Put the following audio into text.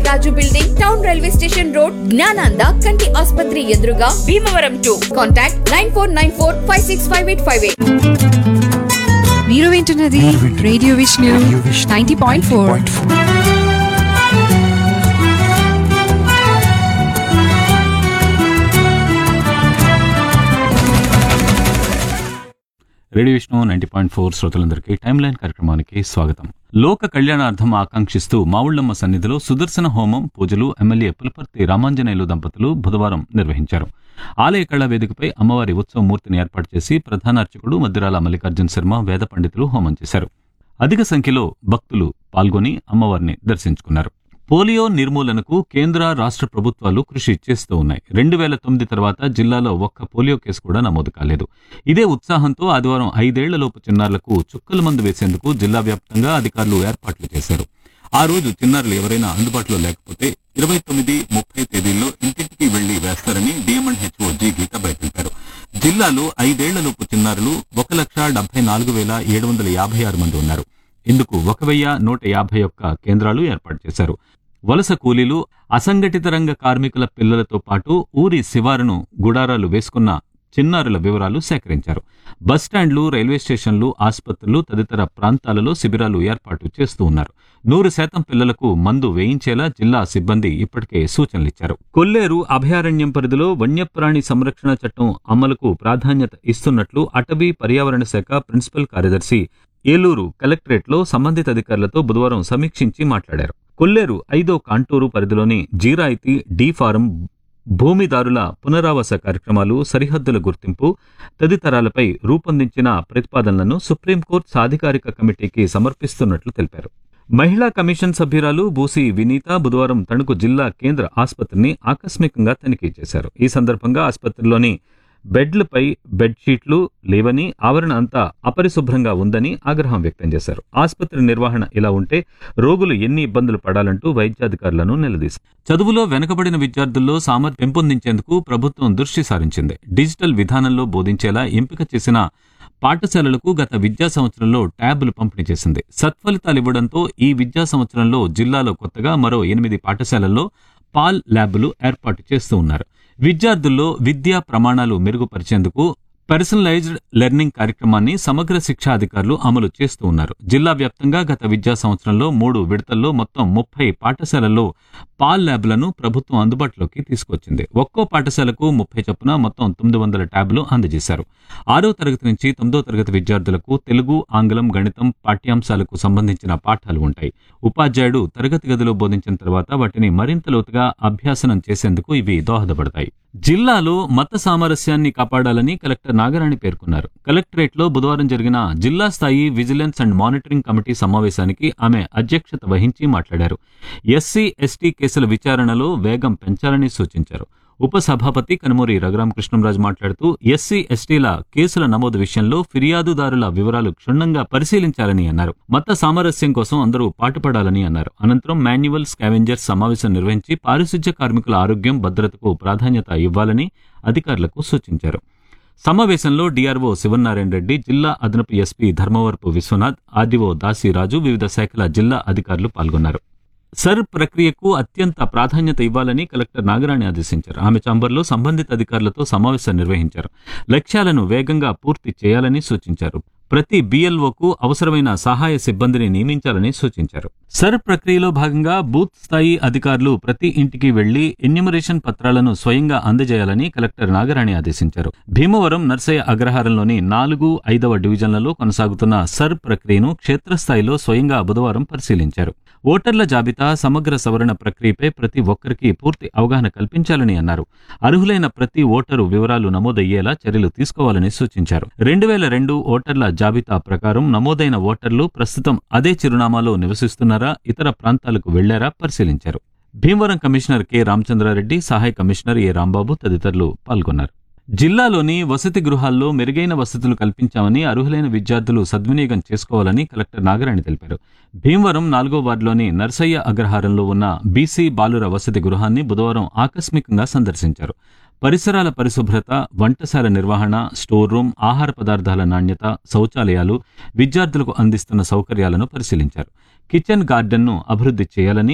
రాజు building town railway station road Gnananda కంటి ఆసుపత్రి ఎదురుగా Bhimavaram to contact nine four nine four five six five eight five eight మీరు వింటున్నది radio Vishnu ninety point four radio Vishnu ninety point four శ్రోతలందరికీ time line కార్యక్రమానికి స్వాగతం లోక కళ్యాణార్థం ఆకాంక్షిస్తూ మావుళ్ళమ్మ సన్నిధిలో సుదర్శన హోమం పూజలు ఎమ్మెల్యే పులపర్తి రామాంజనేయులు దంపతులు బుధవారం నిర్వహించారు ఆలయ కళా వేదికపై అమ్మవారి ఉత్సవ మూర్తిని ఏర్పాటు చేసి ప్రధాన అర్చకుడు మద్దిరాల మల్లికార్జున శర్మ వేద పండితులు హోమం చేశారు అధిక సంఖ్యలో భక్తులు పాల్గొని అమ్మవారిని దర్శించుకున్నారు పోలియో నిర్మూలనకు కేంద్ర రాష్ట్ర ప్రభుత్వాలు కృషి చేస్తూ ఉన్నాయి రెండు వేల తొమ్మిది తర్వాత జిల్లాలో ఒక్క పోలియో కేసు కూడా నమోదు కాలేదు ఇదే ఉత్సాహంతో ఆదివారం ఐదేళ్లలోపు చిన్నారులకు చుక్కల మందు వేసేందుకు జిల్లా వ్యాప్తంగా అధికారులు ఏర్పాట్లు చేశారు ఆ రోజు చిన్నారులు ఎవరైనా అందుబాటులో లేకపోతే ఇరవై తొమ్మిది ముప్పై తేదీల్లో ఇంటింటికి వెళ్లి వేస్తారని డిఎంఎండ్ హెచ్ఓ జి గీతాబాయ్ తెలిపారు జిల్లాలో ఐదేళ్లలోపు చిన్నారులు ఒక లక్ష డెబ్బై నాలుగు వేల ఏడు వందల యాభై ఆరు మంది ఉన్నారు ఇందుకు ఒక వెయ్యి నూట యాభై ఒక్క కేంద్రాలు ఏర్పాటు చేశారు వలస కూలీలు అసంఘటిత రంగ కార్మికుల పిల్లలతో పాటు ఊరి శివారును గుడారాలు వేసుకున్న చిన్నారుల వివరాలు సేకరించారు బస్టాండ్లు రైల్వే స్టేషన్లు ఆసుపత్రులు తదితర ప్రాంతాలలో శిబిరాలు ఏర్పాటు చేస్తూ ఉన్నారు నూరు శాతం పిల్లలకు మందు వేయించేలా జిల్లా సిబ్బంది ఇప్పటికే సూచనలిచ్చారు కొల్లేరు అభయారణ్యం పరిధిలో వన్యప్రాణి సంరక్షణ చట్టం అమలుకు ప్రాధాన్యత ఇస్తున్నట్లు అటవీ పర్యావరణ శాఖ ప్రిన్సిపల్ కార్యదర్శి ఏలూరు కలెక్టరేట్లో సంబంధిత అధికారులతో బుధవారం సమీక్షించి మాట్లాడారు కొల్లేరు ఐదో కాంటూరు పరిధిలోని జీరాయితీ డీ ఫారం భూమిదారుల పునరావాస కార్యక్రమాలు సరిహద్దుల గుర్తింపు తదితరాలపై రూపొందించిన ప్రతిపాదనలను సుప్రీంకోర్టు సాధికారిక కమిటీకి సమర్పిస్తున్నట్లు తెలిపారు మహిళా కమిషన్ సభ్యురాలు బూసి వినీత బుధవారం తణుకు జిల్లా కేంద్ర ఆసుపత్రిని ఆకస్మికంగా తనిఖీ చేశారు ఈ సందర్భంగా ఆసుపత్రిలోని బెడ్లపై బెడ్షీట్లు లేవని ఆవరణ అంతా అపరిశుభ్రంగా ఉందని ఆగ్రహం వ్యక్తం చేశారు ఆసుపత్రి నిర్వహణ ఇలా ఉంటే రోగులు ఎన్ని ఇబ్బందులు పడాలంటూ వైద్యాధికారులను నిలదీశారు చదువులో వెనుకబడిన విద్యార్థుల్లో సామర్థ్యం పెంపొందించేందుకు ప్రభుత్వం దృష్టి సారించింది డిజిటల్ విధానంలో బోధించేలా ఎంపిక చేసిన పాఠశాలలకు గత విద్యా సంవత్సరంలో ట్యాబ్లు పంపిణీ చేసింది సత్ఫలితాలు ఇవ్వడంతో ఈ విద్యా సంవత్సరంలో జిల్లాలో కొత్తగా మరో ఎనిమిది పాఠశాలల్లో పాల్ ల్యాబ్లు ఏర్పాటు చేస్తూ ఉన్నారు విద్యార్థుల్లో విద్యా ప్రమాణాలు మెరుగుపరిచేందుకు పర్సనలైజ్డ్ లెర్నింగ్ కార్యక్రమాన్ని సమగ్ర శిక్షా అధికారులు అమలు చేస్తూ ఉన్నారు జిల్లా వ్యాప్తంగా గత విద్యా సంవత్సరంలో మూడు విడతల్లో మొత్తం ముప్పై పాఠశాలల్లో పాల్ ల్యాబ్లను ప్రభుత్వం అందుబాటులోకి తీసుకొచ్చింది ఒక్కో పాఠశాలకు ముప్పై చొప్పున మొత్తం తొమ్మిది వందల ట్యాబ్లు అందజేశారు ఆరో తరగతి నుంచి తొమ్మిదో తరగతి విద్యార్థులకు తెలుగు ఆంగ్లం గణితం పాఠ్యాంశాలకు సంబంధించిన పాఠాలు ఉంటాయి ఉపాధ్యాయుడు తరగతి గదిలో బోధించిన తర్వాత వాటిని మరింత లోతుగా అభ్యాసనం చేసేందుకు ఇవి దోహదపడతాయి జిల్లాలో మత సామరస్యాన్ని కాపాడాలని కలెక్టర్ నాగరాణి పేర్కొన్నారు కలెక్టరేట్లో బుధవారం జరిగిన జిల్లా స్థాయి విజిలెన్స్ అండ్ మానిటరింగ్ కమిటీ సమావేశానికి ఆమె అధ్యక్షత వహించి మాట్లాడారు ఎస్సీ ఎస్టీ కేసుల విచారణలో వేగం పెంచాలని సూచించారు ఉప సభాపతి కనుమూరి రఘురామకృష్ణంరాజు మాట్లాడుతూ ఎస్సీ ఎస్టీల కేసుల నమోదు విషయంలో ఫిర్యాదుదారుల వివరాలు క్షుణ్ణంగా పరిశీలించాలని అన్నారు మత సామరస్యం కోసం అందరూ పాటుపడాలని అన్నారు అనంతరం మాన్యువల్ స్కావెంజర్స్ సమావేశం నిర్వహించి పారిశుధ్య కార్మికుల ఆరోగ్యం భద్రతకు ప్రాధాన్యత ఇవ్వాలని అధికారులకు సూచించారు సమావేశంలో డీఆర్ఓ శివనారాయణ రెడ్డి జిల్లా అదనపు ఎస్పీ ధర్మవరపు విశ్వనాథ్ ఆర్డీఓ దాసిరాజు వివిధ శాఖల జిల్లా అధికారులు పాల్గొన్నారు సర్ ప్రక్రియకు అత్యంత ప్రాధాన్యత ఇవ్వాలని కలెక్టర్ నాగరాణి ఆదేశించారు ఆమె చాంబర్లో సంబంధిత అధికారులతో సమావేశం నిర్వహించారు లక్ష్యాలను వేగంగా పూర్తి చేయాలని సూచించారు ప్రతి బిఎల్ఓకు అవసరమైన సహాయ సిబ్బందిని నియమించాలని సూచించారు సర్ ప్రక్రియలో భాగంగా బూత్ స్థాయి అధికారులు ప్రతి ఇంటికి వెళ్లి ఎన్యూమరేషన్ పత్రాలను స్వయంగా అందజేయాలని కలెక్టర్ నాగరాణి ఆదేశించారు భీమవరం నర్సయ్య అగ్రహారంలోని నాలుగు ఐదవ డివిజన్లలో కొనసాగుతున్న సర్ ప్రక్రియను క్షేత్రస్థాయిలో స్వయంగా బుధవారం పరిశీలించారు ఓటర్ల జాబితా సమగ్ర సవరణ ప్రక్రియపై ప్రతి ఒక్కరికి పూర్తి అవగాహన కల్పించాలని అన్నారు అర్హులైన ప్రతి ఓటరు వివరాలు నమోదయ్యేలా చర్యలు తీసుకోవాలని సూచించారు రెండు వేల రెండు ఓటర్ల జాబితా ప్రకారం నమోదైన ఓటర్లు ప్రస్తుతం అదే చిరునామాలో నివసిస్తున్నారా ఇతర ప్రాంతాలకు వెళ్లారా పరిశీలించారు భీమవరం కమిషనర్ కె రామచంద్రారెడ్డి సహాయ కమిషనర్ ఏ రాంబాబు తదితరులు పాల్గొన్నారు జిల్లాలోని వసతి గృహాల్లో మెరుగైన వసతులు కల్పించామని అర్హులైన విద్యార్థులు సద్వినియోగం చేసుకోవాలని కలెక్టర్ నాగరాణి తెలిపారు భీమవరం నాలుగో వార్డులోని నర్సయ్య అగ్రహారంలో ఉన్న బీసీ బాలుర వసతి గృహాన్ని బుధవారం ఆకస్మికంగా సందర్శించారు పరిసరాల పరిశుభ్రత వంటశాల నిర్వహణ స్టోర్ రూమ్ ఆహార పదార్థాల నాణ్యత శౌచాలయాలు విద్యార్థులకు అందిస్తున్న సౌకర్యాలను పరిశీలించారు కిచెన్ గార్డెన్ను అభివృద్ధి చేయాలని